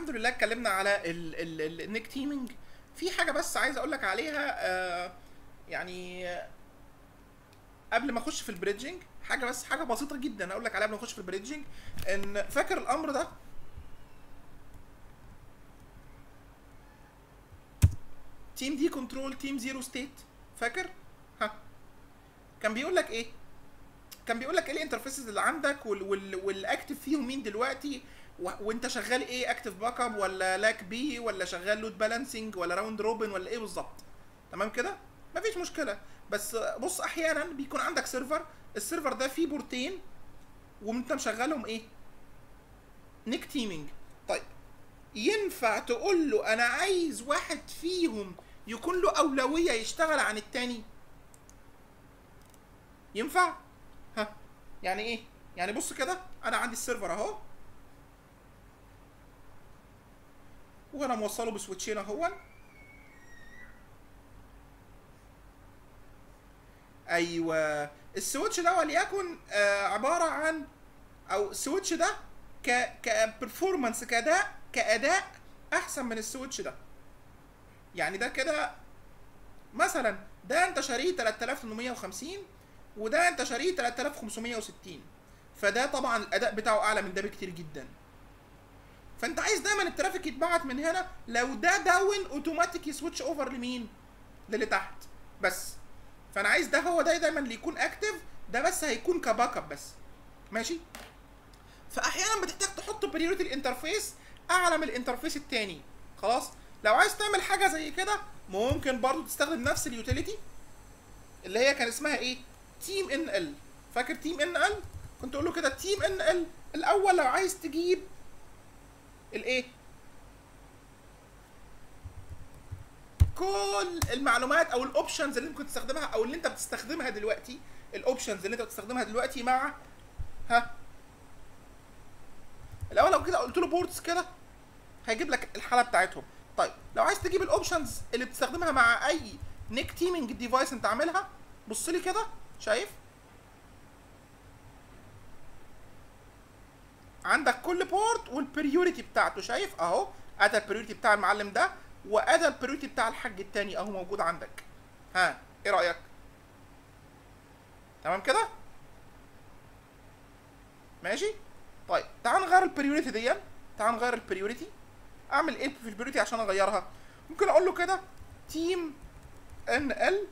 الحمد لله اتكلمنا على النيك تيمينج في حاجه بس عايز اقول لك عليها آه يعني آه، قبل ما اخش في البريدجنج حاجه بس حاجه بسيطه جدا اقول لك عليها قبل ما اخش في البريدجنج ان فاكر الامر ده تيم دي كنترول تيم زيرو ستيت فاكر ها كان بيقول لك ايه كان بيقول لك ايه الانترفيسز اللي عندك وال وال والاكتف فيهم مين دلوقتي و... وانت شغال ايه اكتف باك اب ولا لاك بي ولا شغال لود بالانسنج ولا راوند روبن ولا ايه بالظبط تمام كده مفيش مشكله بس بص احيانا بيكون عندك سيرفر السيرفر ده فيه بورتين وانت مشغلهم ايه نيك تيمينج طيب ينفع تقول له انا عايز واحد فيهم يكون له اولويه يشتغل عن التاني ينفع ها يعني ايه يعني بص كده انا عندي السيرفر اهو وانا موصله بسويتشين اهو ايوه السويتش ده وليكن آه عباره عن او السويتش ده ك كبرفورمانس كاداء كاداء احسن من السويتش ده يعني ده كده مثلا ده انت شاريه 3850 وده انت شاريه 3560 فده طبعا الاداء بتاعه اعلى من ده بكتير جدا فانت عايز دايما الترافيك يتبعت من هنا لو ده داون اوتوماتيك يسويتش اوفر لمين للي تحت بس فانا عايز ده هو ده دايما اللي يكون اكتف ده بس هيكون كباك اب بس ماشي فاحيانا بتحتاج تحط بريورتي الانترفيس اعلى من الانترفيس التاني خلاص لو عايز تعمل حاجه زي كده ممكن برضو تستخدم نفس اليوتيليتي اللي هي كان اسمها ايه تيم ان ال فاكر تيم ان ال كنت اقول له كده تيم ان ال الاول لو عايز تجيب الايه كل المعلومات او الاوبشنز اللي انت كنت تستخدمها او اللي انت بتستخدمها دلوقتي الاوبشنز اللي انت بتستخدمها دلوقتي مع ها الاول لو كده قلت له بورتس كده هيجيب لك الحاله بتاعتهم طيب لو عايز تجيب الاوبشنز اللي بتستخدمها مع اي نيك تيمينج ديفايس انت عاملها بص لي كده شايف عندك كل بورت والبريوريتي بتاعته شايف اهو ادى البريوريتي بتاع المعلم ده وادى البريوريتي بتاع الحاج التاني اهو موجود عندك ها ايه رايك تمام كده ماشي طيب تعال نغير البريوريتي دي تعال نغير البريوريتي اعمل ايه في البريوريتي عشان اغيرها ممكن اقول له كده تيم ان ال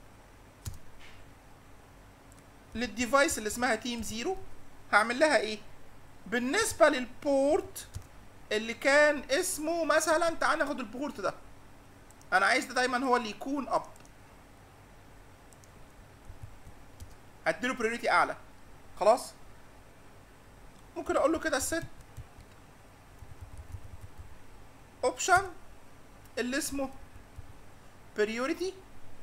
للديفايس اللي اسمها تيم زيرو هعمل لها ايه بالنسبه للبورت اللي كان اسمه مثلا تعال ناخد البورت ده انا عايز ده دايما هو اللي يكون اب هديله بريوريتي اعلى خلاص ممكن اقول له كده set اوبشن اللي اسمه priority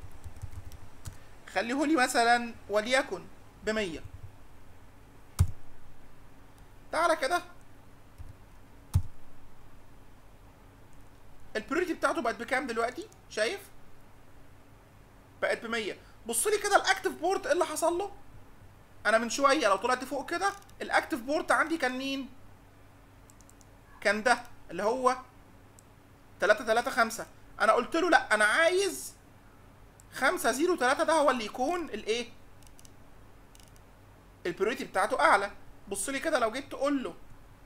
خليه لي مثلا وليكن ب 100 تعالى كده البريوريتي بتاعته بقت بكام دلوقتي شايف بقت ب 100 بص لي كده الاكتف بورت ايه اللي حصل له انا من شويه لو طلعت فوق كده الاكتف بورت عندي كان مين كان ده اللي هو 3 3 5 انا قلت له لا انا عايز 5 0 3 ده هو اللي يكون الايه البريوريتي بتاعته اعلى بص لي كده لو جيت تقول له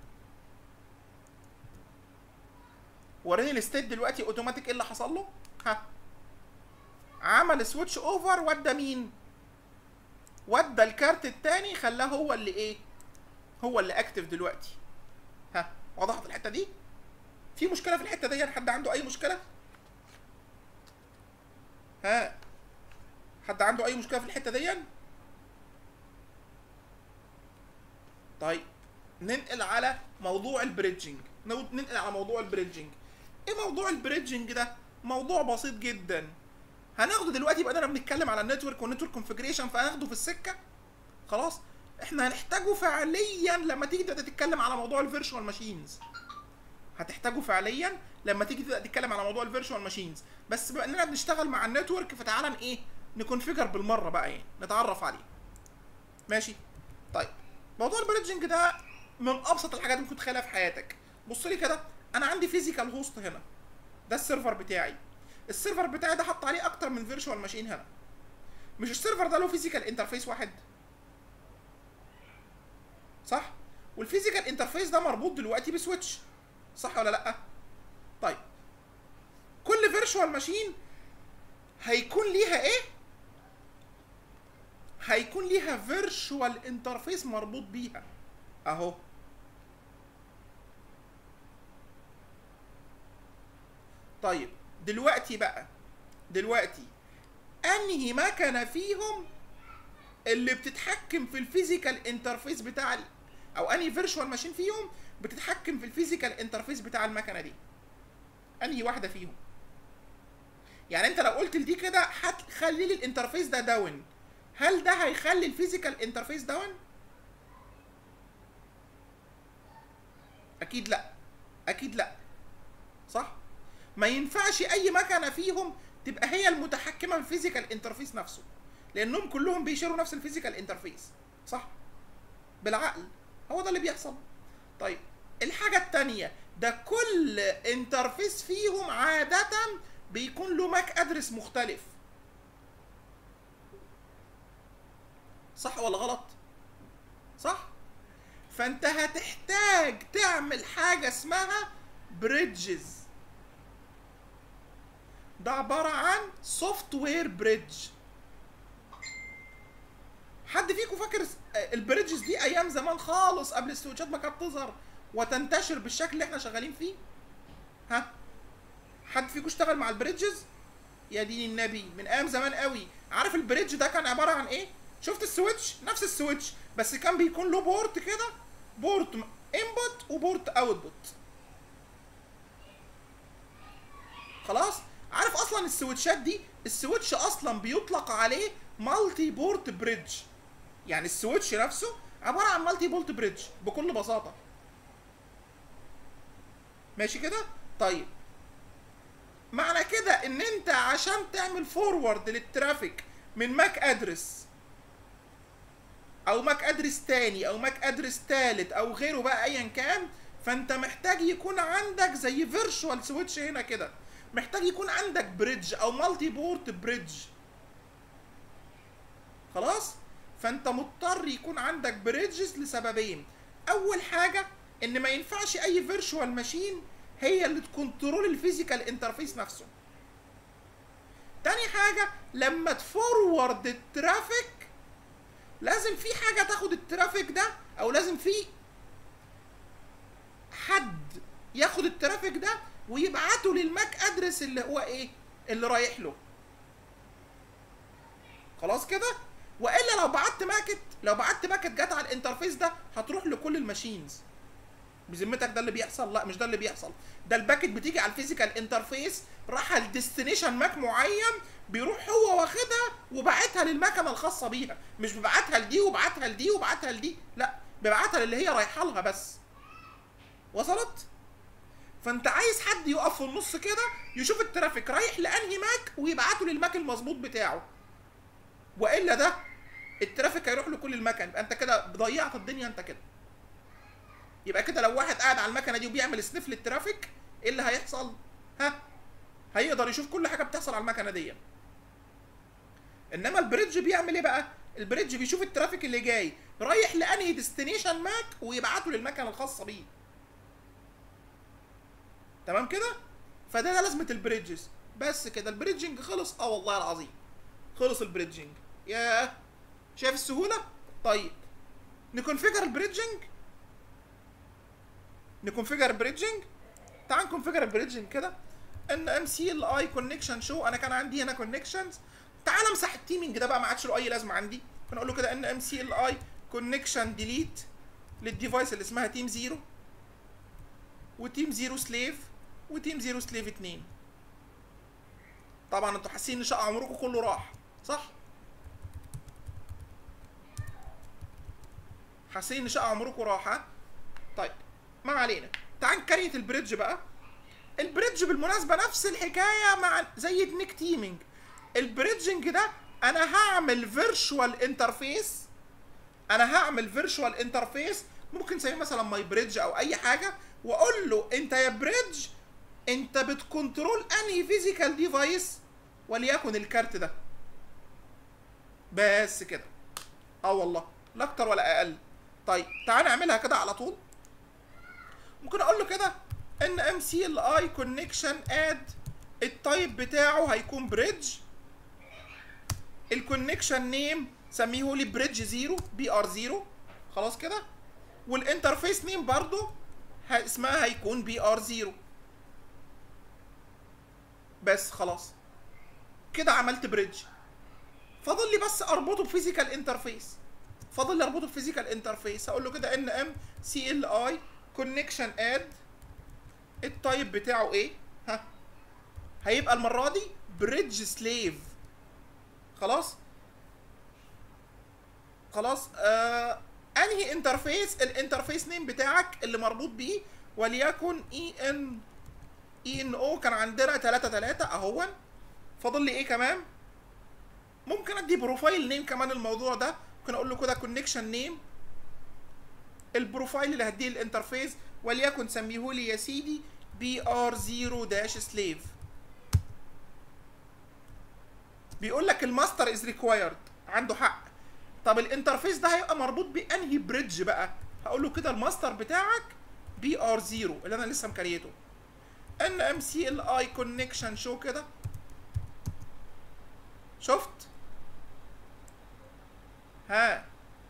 وريني الستيت دلوقتي اوتوماتيك ايه اللي حصل له ها عمل سويتش اوفر ودى مين ودى الكارت التاني خلاه هو اللي ايه هو اللي اكتف دلوقتي ها وضحت الحته دي في مشكله في الحته دي حد عنده اي مشكله ها حد عنده اي مشكله في الحته دي طيب ننقل على موضوع البريدجنج نو- ننقل على موضوع البريدجنج ايه موضوع البريدجنج ده موضوع بسيط جدا هناخده دلوقتي بقى بنتكلم على النتورك والنتورك كونفجريشن فهناخده في السكه خلاص احنا هنحتاجه فعليا لما تيجي تبدا تتكلم على موضوع الفيرتشوال ماشينز هتحتاجه فعليا لما تيجي تبدا تتكلم على موضوع الفيرتشوال ماشينز بس بما اننا بنشتغل مع النتورك فتعالى ن- ايه نكونفيجر بالمره بقى يعني نتعرف عليه ماشي طيب موضوع البريدجنج ده من ابسط الحاجات اللي ممكن تتخيلها في حياتك بص لي كده انا عندي فيزيكال هوست هنا ده السيرفر بتاعي السيرفر بتاعي ده حط عليه اكتر من فيرتشوال ماشين هنا مش السيرفر ده له فيزيكال انترفيس واحد صح والفيزيكال انترفيس ده مربوط دلوقتي بسويتش صح ولا لا طيب كل فيرتشوال ماشين هيكون ليها ايه هيكون ليها فيرتشوال انترفيس مربوط بيها اهو طيب دلوقتي بقى دلوقتي انهي مكنه فيهم اللي بتتحكم في الفيزيكال انترفيس بتاع ال- او انهي فيرتشوال ماشين فيهم بتتحكم في الفيزيكال انترفيس بتاع المكنه دي انهي واحده فيهم يعني انت لو قلت لدي كده هتخلي لي الانترفيس ده داون هل ده هيخلي الفيزيكال انترفيس داون اكيد لا اكيد لا صح ما ينفعش اي مكنه فيهم تبقى هي المتحكمه في الفيزيكال انترفيس نفسه لانهم كلهم بيشيروا نفس الفيزيكال انترفيس صح بالعقل هو ده اللي بيحصل طيب الحاجه التانية ده كل انترفيس فيهم عاده بيكون له ماك ادرس مختلف صح ولا غلط صح فانت هتحتاج تعمل حاجه اسمها بريدجز ده عباره عن سوفت وير بريدج حد فيكم فاكر س- آه، البريدجز دي ايام زمان خالص قبل السويتشات ما كانت تظهر وتنتشر بالشكل اللي احنا شغالين فيه ها حد فيكم اشتغل مع البريدجز يا دين النبي من ايام زمان قوي عارف البريدج ده كان عباره عن ايه شفت السويتش نفس السويتش بس كان بيكون له بورت كده بورت انبوت وبورت اوتبوت خلاص عارف اصلا السويتشات دي السويتش اصلا بيطلق عليه مالتي بورت بريدج يعني السويتش نفسه عباره عن مالتي بورت بريدج بكل بساطه ماشي كده طيب معنى كده ان انت عشان تعمل فورورد للترافيك من ماك ادرس او ماك ادرس تاني او ماك ادرس تالت او غيره بقى ايا كان فانت محتاج يكون عندك زي فيرتشوال سويتش هنا كده محتاج يكون عندك بريدج او مالتي بورت بريدج خلاص فانت مضطر يكون عندك بريدجز لسببين اول حاجه ان ما ينفعش اي فيرتشوال ماشين هي اللي تكنترول الفيزيكال انترفيس نفسه تاني حاجه لما تفورورد الترافيك لازم في حاجه تاخد الترافيك ده او لازم في حد ياخد الترافيك ده ويبعته للماك ادرس اللي هو ايه اللي رايح له خلاص كده والا لو بعت ماكت لو بعت ماكت جت على الانترفيس ده هتروح لكل الماشينز بذمتك ده اللي بيحصل لا مش ده اللي بيحصل ده الباكت بتيجي على الفيزيكال انترفيس راح الديستنيشن ماك معين بيروح هو واخدها وبعتها للمكنه الخاصه بيها مش بيبعتها لدي وبعتها لدي وبعتها لدي لا بيبعتها للي هي رايحه لها بس وصلت فانت عايز حد يقف في النص كده يشوف الترافيك رايح لانهي ماك ويبعته للماك المظبوط بتاعه والا ده الترافيك هيروح لكل المكن يبقى انت كده ضيعت الدنيا انت كده يبقى كده لو واحد قاعد على المكنه دي وبيعمل سنيف للترافيك ايه اللي هيحصل ها هيقدر يشوف كل حاجه بتحصل على المكنه دي انما البريدج بيعمل ايه بقى البريدج بيشوف الترافيك اللي جاي رايح لانهي ديستنيشن ماك ويبعته للمكنه الخاصه بيه تمام كده فده ده لازمه البريدجز بس كده البريدجنج خلص اه والله العظيم خلص البريدجنج ياه شايف السهوله طيب نكونفيجر البريدجنج نكونفيجر البريدجنج تعال نكونفيجر البريدجنج كده ان ام سي ال اي كونكشن شو انا كان عندي هنا كونكشنز تعال امسح التيمنج ده بقى ما عادش له اي لازمه عندي فنقول له كده ان ام سي ال اي كونكشن ديليت للديفايس اللي اسمها تيم زيرو وتيم زيرو سليف وتيم زيرو سليف 2 طبعا انتوا حاسين ان شقة عمركم كله راح صح حاسين ان شقة عمركم راح ها طيب ما علينا تعال نكريت البريدج بقى البريدج بالمناسبة نفس الحكاية مع زي النيك تيمينج البريدجنج ده انا هعمل فيرتشوال انترفيس انا هعمل فيرتشوال انترفيس ممكن نسميه مثلا ماي بريدج او اي حاجه واقول له انت يا بريدج انت بتكنترول انهي فيزيكال ديفايس وليكن الكارت ده بس كده اه والله لا اكتر ولا اقل طيب تعال نعملها كده على طول ممكن اقول له كده ان ام سي ال اي كونكشن اد التايب بتاعه هيكون بريدج الكونكشن نيم سميه لي بريدج زيرو بي ار زيرو خلاص كده والانترفيس نيم برضو ه- اسمها هيكون بي ار زيرو بس خلاص كده عملت بريدج فاضل لي بس اربطه بفيزيكال انترفيس فاضل لي اربطه بفيزيكال انترفيس هقول له كده ان ام سي ال اي كونكشن اد التايب بتاعه ايه ها هيبقى المره دي بريدج سليف خلاص خلاص آه انهي انترفيس الانترفيس نيم بتاعك اللي مربوط بيه وليكن اي ان اي ان او كان عندنا 3 3 اهون فاضل لي ايه كمان ممكن ادي بروفايل نيم كمان الموضوع ده ممكن اقول له كده كونكشن نيم البروفايل اللي هديه الانترفيس وليكن سميه لي يا سيدي بي ار 0 داش سليف بيقول لك الماستر از ريكوايرد عنده حق طب الانترفيس ده هيبقى مربوط بانهي بريدج بقى هقول له كده الماستر بتاعك بي ار 0 اللي انا لسه مكريته ان ام سي ال اي كونكشن شو كده شفت ها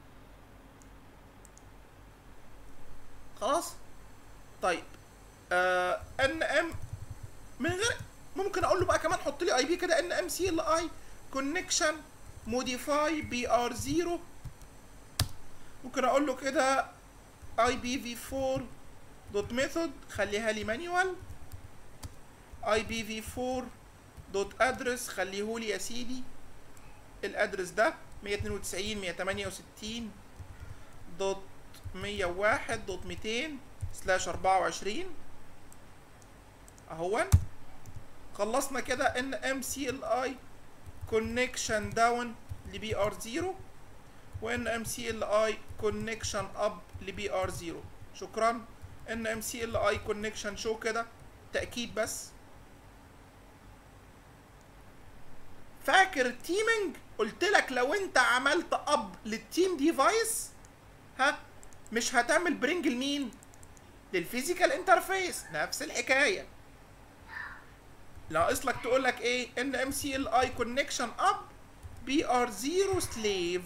خلاص طيب آه ان ام من غير ممكن اقول له بقى كمان حط لي اي بي كده ان ام سي ال اي كونكشن موديفاي بي ار 0 ممكن اقول له كده اي بي في 4 دوت ميثود خليها لي مانيوال اي بي في 4 دوت ادرس خليه لي يا سيدي الادرس ده 192 168 دوت 101 دوت 200 سلاش 24 اهون خلصنا كده ان ام سي ال اي كونكشن داون لبي ار 0 وان ام سي ال اي كونكشن اب لبي ار 0 شكرا ان ام سي ال اي كونكشن شو كده تاكيد بس فاكر التيمنج قلت لك لو انت عملت اب للتيم ديفايس ها مش هتعمل برينج لمين للفيزيكال انترفيس نفس الحكايه ناقص لك تقول لك ايه ان ام سي ال اي كونكشن اب بي ار 0 سليف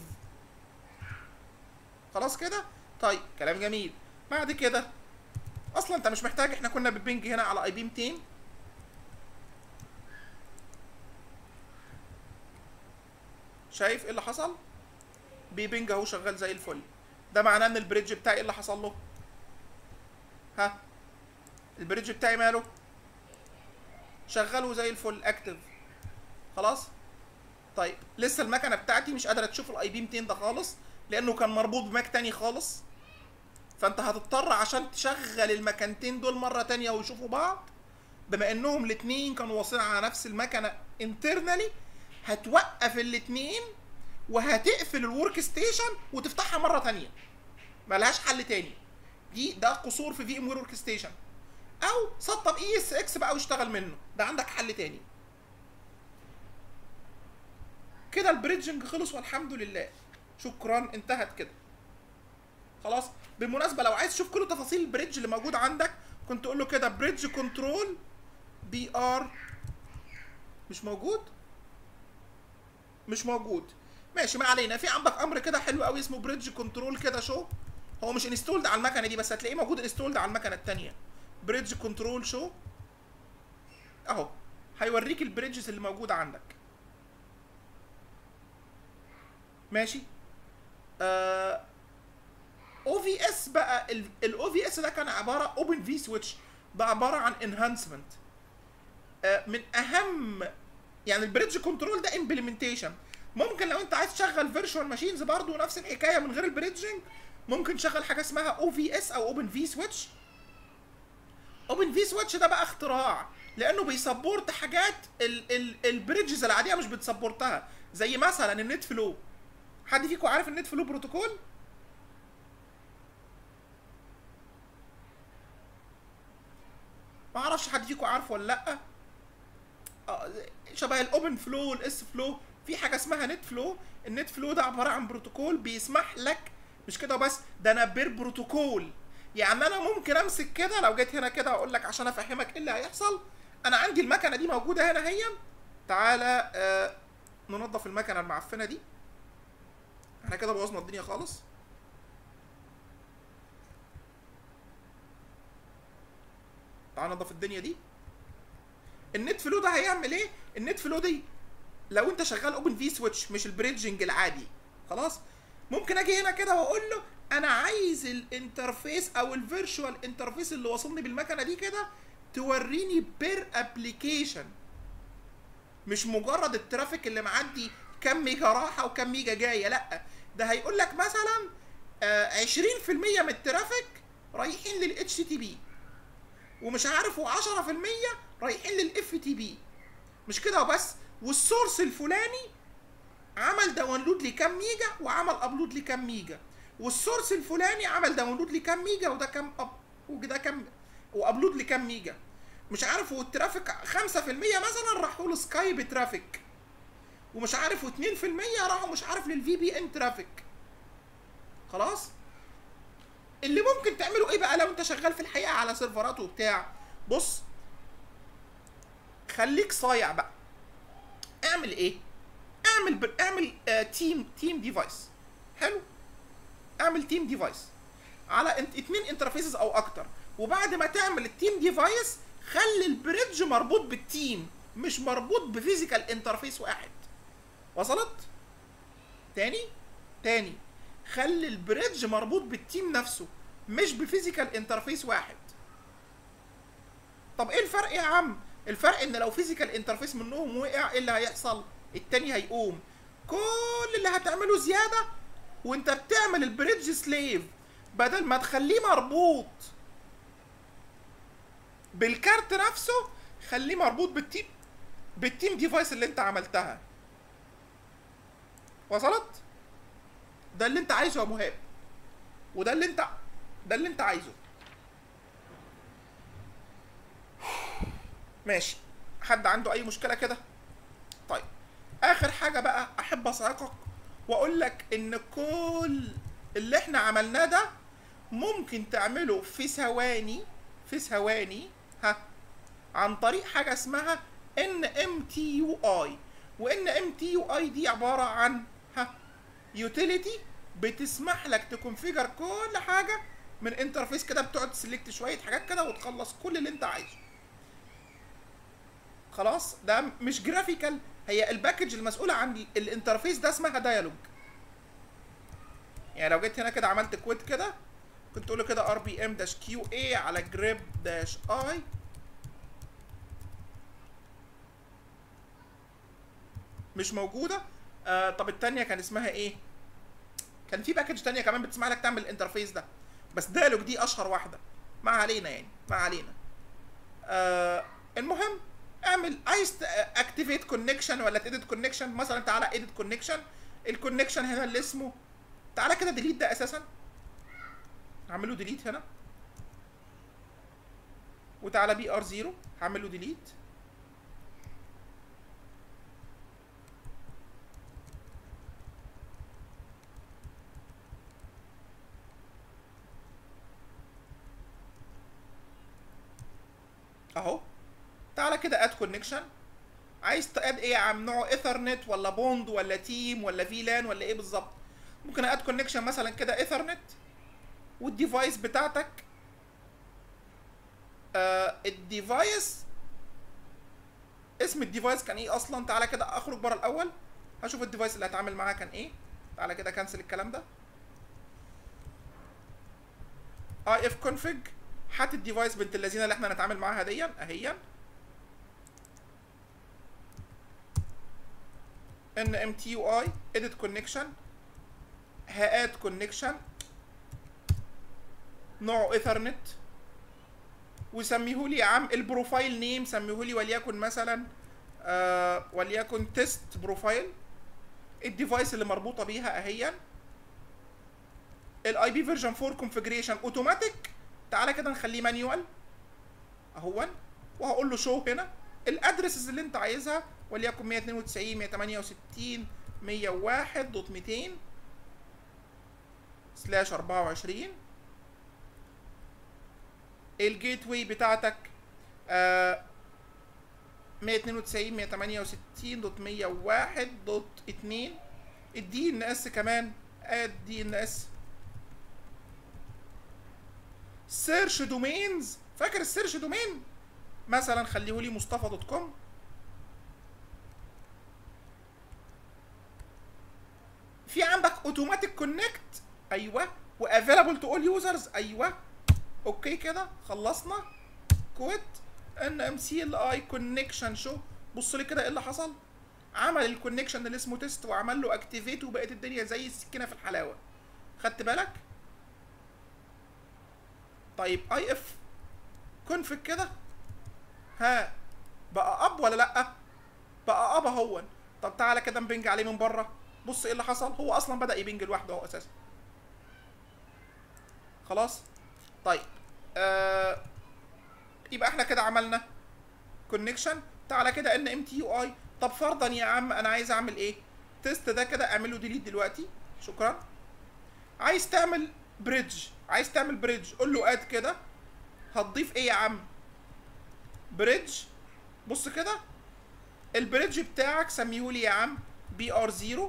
خلاص كده طيب كلام جميل بعد كده اصلا انت مش محتاج احنا كنا ببنج هنا على اي بي 200 شايف ايه اللي حصل بيبنج اهو شغال زي الفل ده معناه ان البريدج بتاعي ايه اللي حصل له ها البريدج بتاعي ماله شغله زي الفل اكتف خلاص طيب لسه المكنه بتاعتي مش قادره تشوف الاي بي 200 ده خالص لانه كان مربوط بماك تاني خالص فانت هتضطر عشان تشغل المكانتين دول مره تانية ويشوفوا بعض بما انهم الاتنين كانوا واصلين على نفس المكنه انترنالي هتوقف الاتنين وهتقفل الورك ستيشن وتفتحها مره تانية ملهاش حل تاني دي ده قصور في في ام وير ورك ستيشن او سطب اي اس اكس بقى واشتغل منه ده عندك حل تاني كده البريدجنج خلص والحمد لله شكرا انتهت كده خلاص بالمناسبه لو عايز تشوف كل تفاصيل البريدج اللي موجود عندك كنت تقول له كده بريدج كنترول بي ار مش موجود مش موجود ماشي ما علينا في عندك امر كده حلو قوي اسمه بريدج كنترول كده شو هو مش انستولد على المكنه دي بس هتلاقيه موجود انستولد على المكنه الثانيه بريدج كنترول شو اهو هيوريك البريدجز اللي موجوده عندك ماشي او في اس بقى الاو في اس ده كان عباره اوبن في سويتش ده عباره عن انهانسمنت من اهم يعني البريدج كنترول ده امبلمنتيشن ممكن لو انت عايز تشغل فيرتشوال ماشينز برضه نفس الحكايه من غير البريدجنج ممكن تشغل حاجه اسمها او في اس او اوبن في سويتش اوبن في سويتش ده بقى اختراع لانه بيسبورت حاجات البريدجز العاديه مش بتسبورتها زي مثلا النت فلو حد فيكم عارف النت فلو بروتوكول اعرفش حد فيكم عارفه ولا لا آه، شبه الاوبن فلو والاس فلو في حاجه اسمها نت فلو النت فلو ده عباره عن بروتوكول بيسمح لك مش كده بس ده انا بير بروتوكول يعني انا ممكن امسك كده لو جيت هنا كده اقول لك عشان افهمك ايه اللي هيحصل انا عندي المكنه دي موجوده هنا هي تعالى آه ننظف المكنه المعفنه دي احنا كده بوظنا الدنيا خالص تعال ننظف الدنيا دي النت فلو ده هيعمل ايه النت فلو دي لو انت شغال اوبن في سويتش مش البريدجنج العادي خلاص ممكن اجي هنا كده واقول له انا عايز الانترفيس او الفيرتشوال انترفيس اللي وصلني بالمكنه دي كده توريني بير ابلكيشن مش مجرد الترافيك اللي معدي كم ميجا راحه وكم ميجا جايه لا ده هيقول لك مثلا آه 20% من الترافيك رايحين للاتش تي بي ومش عارف و10% رايحين للاف تي بي مش كده وبس والسورس الفلاني عمل داونلود لكام ميجا وعمل ابلود لكام ميجا والسورس الفلاني عمل داونلود لكام ميجا وده كام اب وده كام وابلود لكام ميجا مش عارف والترافيك 5% مثلا راحوا لسكايب ترافيك ومش عارف و2% راحوا مش عارف للفي بي ان ترافيك خلاص اللي ممكن تعمله ايه بقى لو انت شغال في الحقيقه على سيرفرات وبتاع بص خليك صايع بقى اعمل ايه اعمل بر... اعمل آه تيم تيم ديفايس حلو اعمل تيم ديفايس على انت اتنين انترفيسز او اكتر وبعد ما تعمل التيم ديفايس خلي البريدج مربوط بالتيم مش مربوط بفيزيكال انترفيس واحد وصلت تاني تاني خلي البريدج مربوط بالتيم نفسه مش بفيزيكال انترفيس واحد طب ايه الفرق يا عم الفرق ان لو فيزيكال انترفيس منهم وقع ايه اللي هيحصل التاني هيقوم كل اللي هتعمله زياده وانت بتعمل البريدج سليف بدل ما تخليه مربوط بالكارت نفسه خليه مربوط بالتيم بالتيم ديفايس اللي انت عملتها وصلت ده اللي انت عايزه يا مهاب وده اللي انت ده اللي انت عايزه ماشي حد عنده اي مشكله كده طيب اخر حاجه بقى احب اصعقك واقول لك ان كل اللي احنا عملناه ده ممكن تعمله في ثواني في ثواني ها عن طريق حاجه اسمها ان ام تي يو اي وان ام تي يو اي دي عباره عن ها يوتيليتي بتسمح لك تكونفيجر كل حاجه من انترفيس كده بتقعد تسلكت شويه حاجات كده وتخلص كل اللي انت عايزه خلاص ده مش جرافيكال هي الباكج المسؤوله عن الانترفيس ده اسمها ديالوج يعني لو جيت هنا كده عملت كويت كده كنت تقول له كده ار بي ام داش كيو اي على جريب داش اي مش موجوده آه طب التانية كان اسمها ايه كان في باكج تانية كمان بتسمح لك تعمل الانترفيس ده بس ديالوج دي اشهر واحده ما علينا يعني ما علينا آه المهم اعمل عايز اكتيفيت كونكشن ولا تيديت كونكشن مثلا تعالى ايديت كونكشن الكونكشن هنا اللي اسمه تعالى كده ديليت ده اساسا هعمل له ديليت هنا وتعالى بي ار 0 هعمل له ديليت اهو تعالى كده اد كونكشن عايز تاد ايه يا عم نوعه ايثرنت ولا بوند ولا تيم ولا فيلان ولا ايه بالظبط ممكن اد كونكشن مثلا كده ايثرنت والديفايس بتاعتك آه الديفايس اسم الديفايس كان ايه اصلا تعالى كده اخرج بره الاول هشوف الديفايس اللي هتعامل معاه كان ايه تعالى كده كنسل الكلام ده اي اف كونفج هات الديفايس بنت اللذينه اللي احنا هنتعامل معاها ديا اهيا ان ام تي يو اي اديت كونكشن هاد كونكشن نوعه ايثرنت وسميه لي يا عم البروفايل نيم سميه لي وليكن مثلا آه وليكن تيست بروفايل الديفايس اللي مربوطه بيها اهيا الاي بي فيرجن 4 كونفجريشن اوتوماتيك تعالى كده نخليه مانيوال اهون وهقول له شو هنا الادرسز اللي انت عايزها وليكن 192 168 101 دوت 200 سلاش 24 الجيت واي بتاعتك آه 192 168 دوت 101 دوت 2 الدي ان اس كمان اد دي ان اس سيرش دومينز فاكر السيرش دومين مثلا خليه لي مصطفى دوت كوم في عندك اوتوماتيك كونكت ايوه وافيلابل تو اول يوزرز ايوه اوكي كده خلصنا كويت ان ام سي ال اي كونكشن شو بص لي كده ايه اللي حصل عمل الكونكشن اللي اسمه تيست وعمل له اكتيفيت وبقت الدنيا زي السكينه في الحلاوه خدت بالك طيب اي اف كونفج كده ها بقى اب ولا لا بقى اب اهون طب تعالى كده نبنج عليه من بره بص ايه اللي حصل هو اصلا بدا يبنج لوحده اهو اساسا خلاص طيب آه يبقى احنا كده عملنا كونكشن تعالى كده ان ام تي يو اي طب فرضا يا عم انا عايز اعمل ايه تيست ده كده اعمل له ديليت دلوقتي شكرا عايز تعمل بريدج عايز تعمل بريدج قول له اد كده هتضيف ايه يا عم بريدج بص كده البريدج بتاعك سميهولي يا عم بي ار 0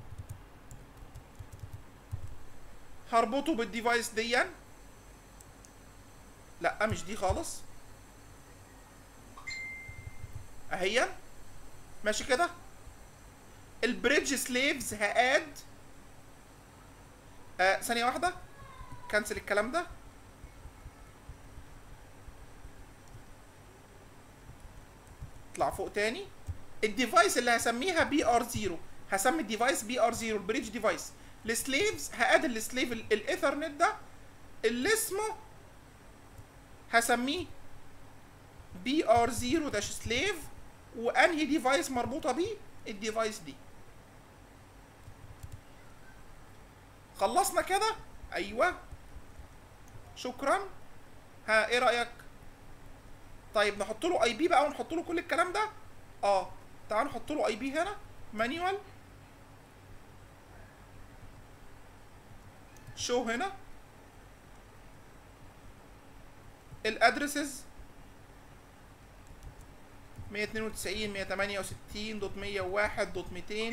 هربطه بالديفايس دي لا مش دي خالص اهي ماشي كده البريدج سليفز هاد آه ثانية واحدة كنسل الكلام ده اطلع فوق تاني الديفايس اللي هسميها بي ار 0 هسمي الديفايس بي ار 0 البريدج ديفايس السليفز هاد السليف الايثرنت ده اللي اسمه هسميه بي ار 0 داش سليف وانهي ديفايس مربوطه بيه الديفايس دي خلصنا كده ايوه شكرا ها ايه رايك طيب نحط له اي بي بقى ونحط له كل الكلام ده اه تعال نحط له اي بي هنا مانيوال شو هنا الادرسز 192 168 دوت 101 دوت 200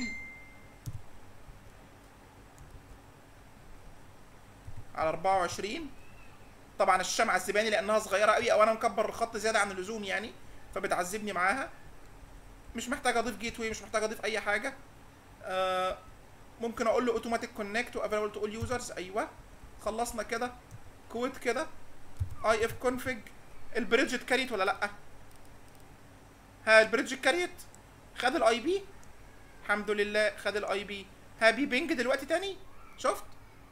على 24 طبعا الشاشة معذباني لانها صغيرة قوي او انا مكبر الخط زيادة عن اللزوم يعني فبتعذبني معاها مش محتاج اضيف جيت واي مش محتاج اضيف اي حاجة آه ممكن اقول له اوتوماتيك كونكت وافيلبل تو اول يوزرز ايوه خلصنا كده كويت كده اي اف كونفج البريدج اتكريت ولا لا ها البريدج اتكريت خد الاي بي الحمد لله خد الاي بي ها بي بينج دلوقتي تاني شفت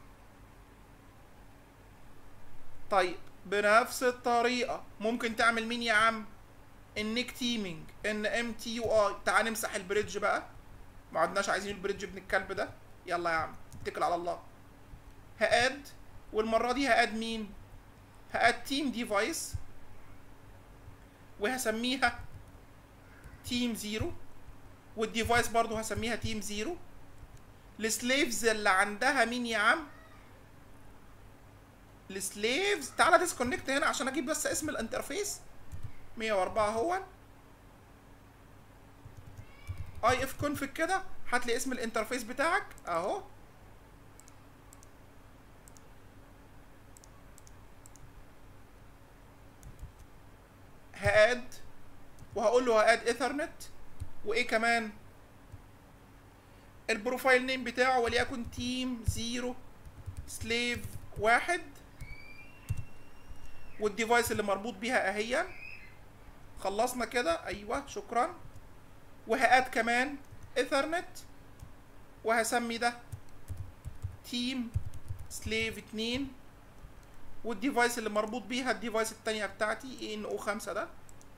طيب بنفس الطريقة ممكن تعمل مين يا عم النيك تيمينج ان ام تي يو اي تعال نمسح البريدج بقى ما عدناش عايزين البريدج ابن الكلب ده يلا يا عم اتكل على الله هاد والمرة دي هاد مين هاد تيم ديفايس وهسميها تيم زيرو والديفايس برضو هسميها تيم زيرو السليفز اللي عندها مين يا عم السليفز تعالى ديسكونكت هنا عشان اجيب بس اسم الانترفيس 104 هو اي اف كونفج كده هات لي اسم الانترفيس بتاعك اهو هاد وهقول له هاد ايثرنت وايه كمان البروفايل نيم بتاعه وليكن تيم زيرو سليف واحد والديفايس اللي مربوط بيها اهي خلصنا كده ايوه شكرا وهقاد كمان ايثرنت وهسمي ده تيم سليف اتنين والديفايس اللي مربوط بيها الديفايس التانية بتاعتي اي ان او خمسة ده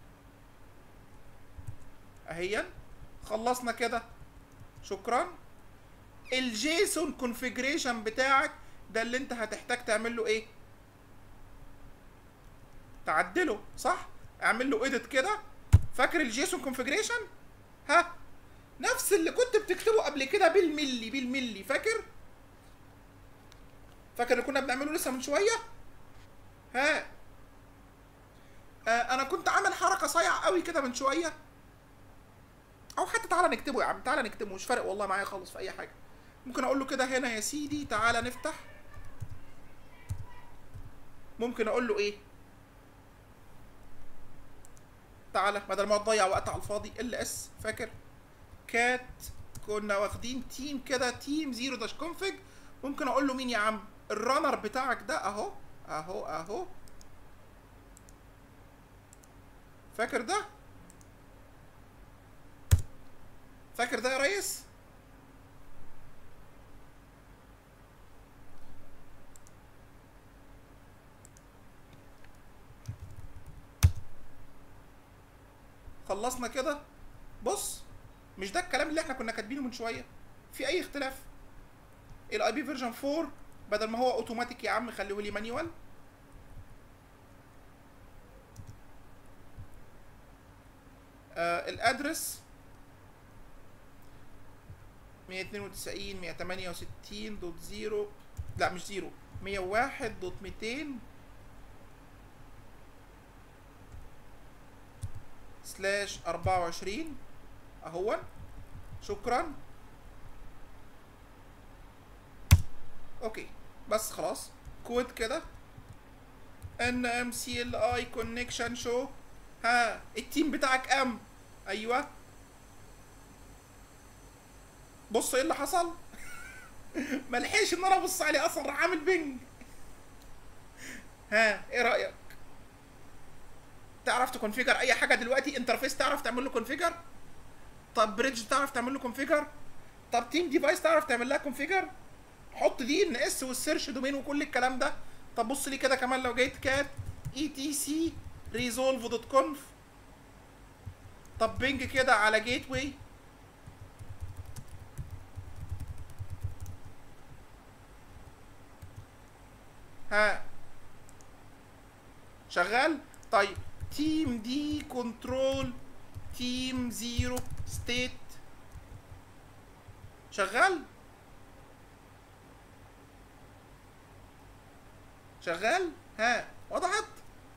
اهيا خلصنا كده شكرا الجيسون كونفيجريشن بتاعك ده اللي انت هتحتاج تعمل له ايه تعدله صح اعمل له اديت كده فاكر الجيسون كونفجريشن ها نفس اللي كنت بتكتبه قبل كده بالملي بالملي فاكر فاكر اللي كنا بنعمله لسه من شويه ها آه انا كنت عامل حركه صايعه قوي كده من شويه او حتى تعالى نكتبه يا عم تعالى نكتبه مش فارق والله معايا خالص في اي حاجه ممكن اقول له كده هنا يا سيدي تعالى نفتح ممكن اقول له ايه تعالى بدل ما تضيع وقت على الفاضي ال اس فاكر كات كنا واخدين تيم كده تيم زيرو داش كونفج ممكن اقول له مين يا عم الرانر بتاعك ده اهو اهو اهو فاكر ده فاكر ده يا ريس خلصنا كده بص مش ده الكلام اللي احنا كنا كاتبينه من شويه في اي اختلاف الاي بي فيرجن 4 بدل ما هو اوتوماتيك يا عم خليه لي مانيوال آه الادرس 192 168 دوت زيرو لا مش زيرو 101 دوت 200 سلاش 24 اهو شكرا اوكي بس خلاص كود كده ان ام سي ال اي كونكشن شو ها التيم بتاعك ام ايوه بص ايه اللي حصل ملحقش ان انا ابص عليه اصلا راح عامل بينج ها ايه رايك تعرف تكونفيجر اي حاجه دلوقتي انترفيس تعرف تعمل له كونفيجر طب بريدج تعرف تعمل له كونفيجر طب تيم ديفايس تعرف تعمل لها كونفيجر حط دي ان اس والسيرش دومين وكل الكلام ده طب بص لي كده كمان لو جيت كات اي تي سي ريزولف دوت كونف طب بينج كده على جيت واي ها شغال طيب تيم دي كنترول تيم زيرو ستيت شغال شغال ها وضحت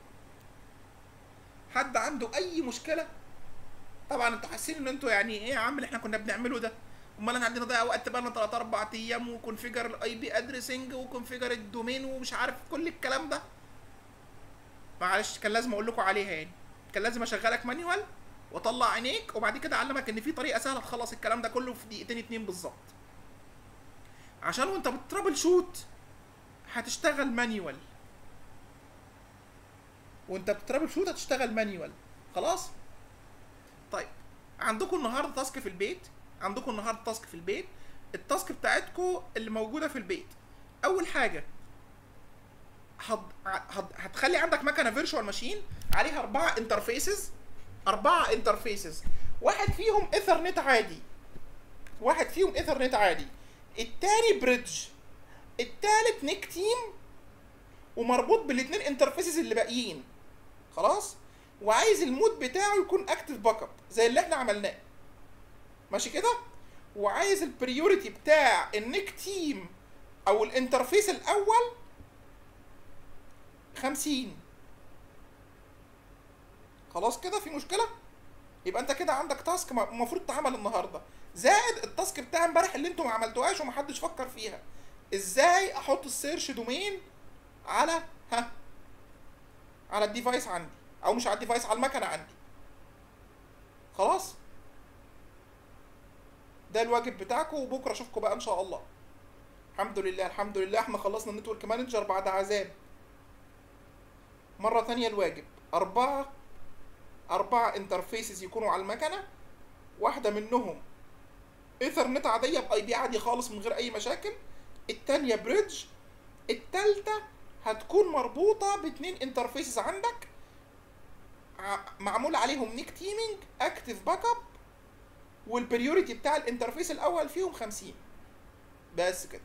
حد عنده اي مشكله طبعا انتوا حاسين ان انتوا يعني ايه يا عم اللي احنا كنا بنعمله ده امال احنا عندنا ضيع وقت بقى لنا 3 4 ايام وكونفيجر الاي بي ادريسنج وكونفيجر الدومين ومش عارف كل الكلام ده معلش كان لازم اقول لكم عليها يعني كان لازم اشغلك مانيوال واطلع عينيك وبعد كده اعلمك ان في طريقه سهله تخلص الكلام ده كله في دقيقتين اتنين بالظبط عشان وانت بترابل شوت هتشتغل مانيوال وانت بترابل شوت هتشتغل مانيوال خلاص طيب عندكم النهارده تاسك في البيت عندكم النهارده تاسك في البيت التاسك بتاعتكم اللي موجوده في البيت اول حاجه هت... هت... هتخلي عندك مكنه فيرتشوال ماشين عليها اربعه انترفيسز اربعه انترفيسز واحد فيهم ايثرنت عادي واحد فيهم ايثرنت عادي التاني بريدج التالت نيك تيم ومربوط بالاثنين انترفيسز اللي باقيين خلاص وعايز المود بتاعه يكون اكتف باك اب زي اللي احنا عملناه ماشي كده وعايز البريوريتي بتاع النيك تيم او الانترفيس الاول خمسين خلاص كده في مشكله يبقى انت كده عندك تاسك المفروض تعمل النهارده زائد التاسك بتاع امبارح اللي انتوا ما عملتوهاش ومحدش فكر فيها ازاي احط السيرش دومين على ها على الديفايس عندي او مش على الديفايس على المكنه عندي خلاص ده الواجب بتاعكم وبكره اشوفكم بقى ان شاء الله الحمد لله الحمد لله احنا خلصنا النتورك مانجر بعد عذاب مرة تانية الواجب أربعة أربعة انترفيسز يكونوا على المكنة واحدة منهم ايثرنت عادية باي بي عادي خالص من غير أي مشاكل التانية بريدج التالتة هتكون مربوطة باتنين انترفيسز عندك معمول عليهم نيك تيمينج اكتف باك اب والبريوريتي بتاع الانترفيس الاول فيهم خمسين بس كده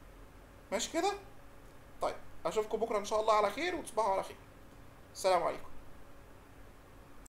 ماشي كده طيب اشوفكم بكره ان شاء الله على خير وتصبحوا على خير السلام عليكم